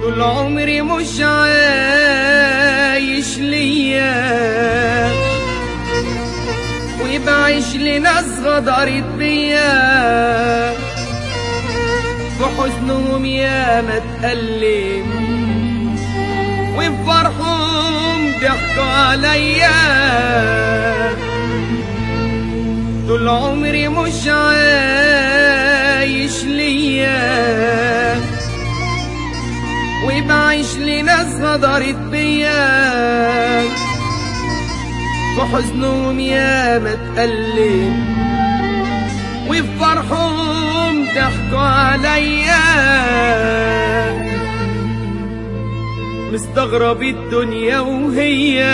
طول عمري مش عايش ليا وبعيش لناس غدرت بيا في حزنهم يا ما اتألم وفي فرحهم ضحكوا عليا طول عمري مش عايش ليا وبعيش لناس غدرت بيا في حزنهم يا ما اتألم وفي فرحهم ضحكوا عليا مستغرب الدنيا وهي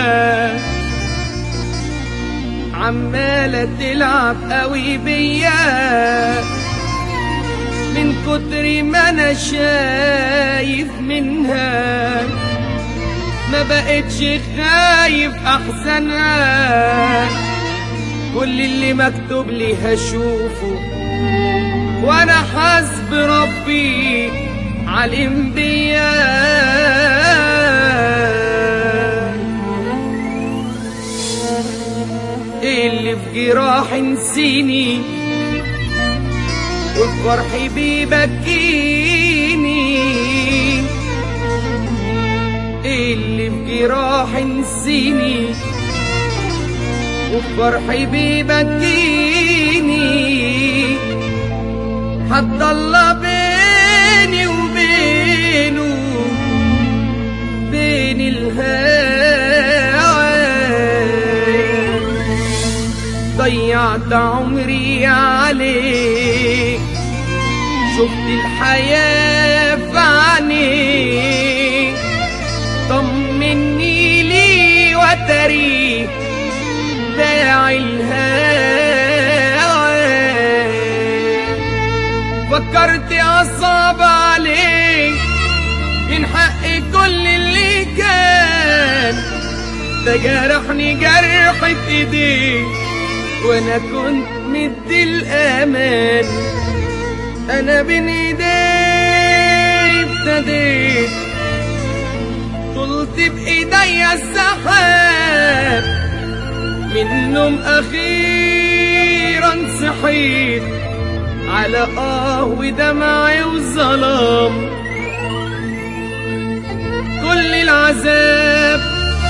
عمالة تلعب قوي بيا من كتر ما انا شايف منها ما بقتش خايف احسنها كل اللي مكتوب لي هشوفه وانا حسب ربي علم بيا اللي في جراح نسيني والفرح بيبكيني اللي في جراح نسيني والفرح بيبكيني حد الله بيني وبينه بين الهوى ضيعت عمري عليك شفت الحياة في عينيك طمني لي وتريك باع الهوى فكرت أصعب عليك من حق كل اللي كان ده جرحني جرحة ايديك وانا كنت مدي الامان انا بين ايدي ابتديت طلت بايديا السحاب منهم اخيرا صحيت على اه ودمعي وظلام كل العذاب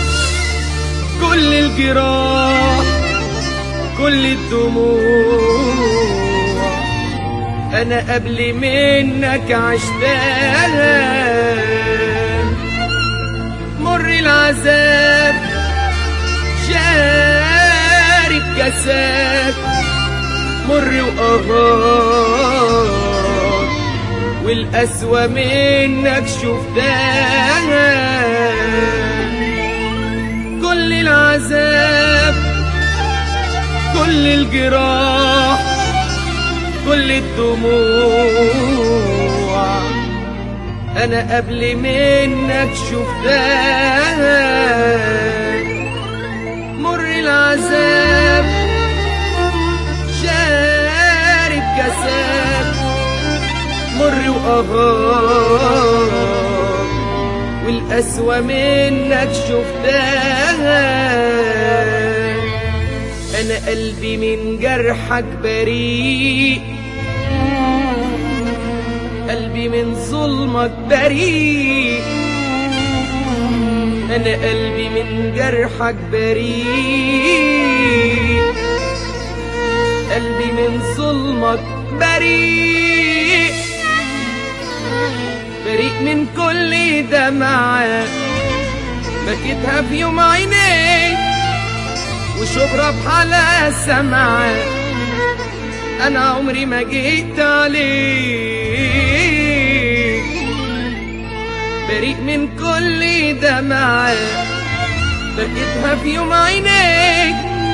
كل الجراح كل الدموع انا قبل منك عشتها مر العذاب شارب كاسات مر وقهار والأسوأ منك شفتها كل العذاب كل الجراح كل الدموع انا قبل منك شفتها مر العذاب شارب كاسات مر وقهار والأسوأ منك شفتها أنا قلبي من جرحك بريء قلبي من ظلمك بريء أنا قلبي من جرحك بريء قلبي من ظلمك بريء بريء من كل دمعة بكيتها في يوم عينيك وشبرا بحالها سمعة أنا عمري ما جيت عليك بريء من كل دمعة بكيتها في يوم عينيك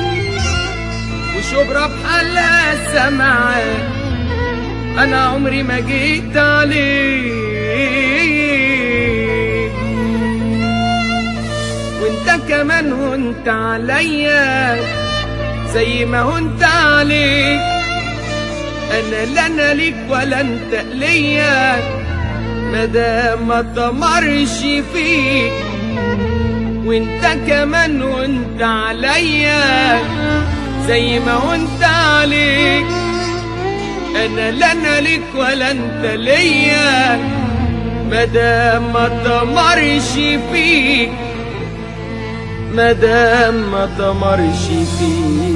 وشبرا بحالها سمعة أنا عمري ما جيت عليك وانت كمان هنت عليا زي ما هنت عليك انا لا انا ليك ولا انت ليا مدام ما تمرش فيك وانت كمان وانت عليا زي ما وانت عليك انا لا انا ليك ولا انت ليا مدام ما تمرش فيك مدام ما تمرش فيك